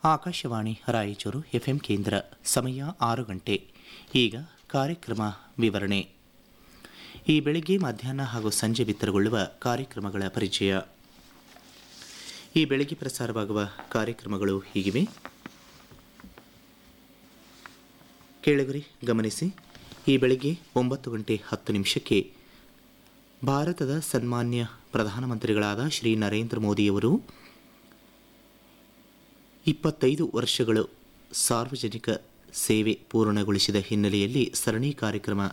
Akashvani Raichur FM ಕೇಂದ್ರ ಸಮಯ ಆರು ಗಂಟೆ ಈಗ ಕಾರ್ಯಕ್ರಮ ವಿವರಣೆ ಈ ಬೆಳಿಗ್ಗೆ ಮಧ್ಯಾಹ್ನ ಹಾಗೂ ಸಂಜೆ ಬಿತ್ತರಗೊಳ್ಳುವ ಕಾರ್ಯಕ್ರಮಗಳ ಪರಿಚಯ ಈ ಬೆಳಿಗ್ಗೆ ಪ್ರಸಾರವಾಗುವ ಕಾರ್ಯಕ್ರಮಗಳು ಹೀಗಿವೆ ಕೇಳುಗರೆ ಗಮನಿಸಿ ಈ ಬೆಳಿಗ್ಗೆ ಒಂಬತ್ತು ಗಂಟೆ ಹತ್ತು ನಿಮಿಷಕ್ಕೆ ಭಾರತದ ಸನ್ಮಾನ್ಯ ಪ್ರಧಾನಮಂತ್ರಿಗಳಾದ ಶ್ರೀ ನರೇಂದ್ರ ಮೋದಿಯವರು ಇಪ್ಪತ್ತೈದು ವರ್ಷಗಳು ಸಾರ್ವಜನಿಕ ಸೇವೆ ಪೂರ್ಣಗೊಳಿಸಿದ ಹಿನ್ನೆಲೆಯಲ್ಲಿ ಸರಣಿ ಕಾರ್ಯಕ್ರಮ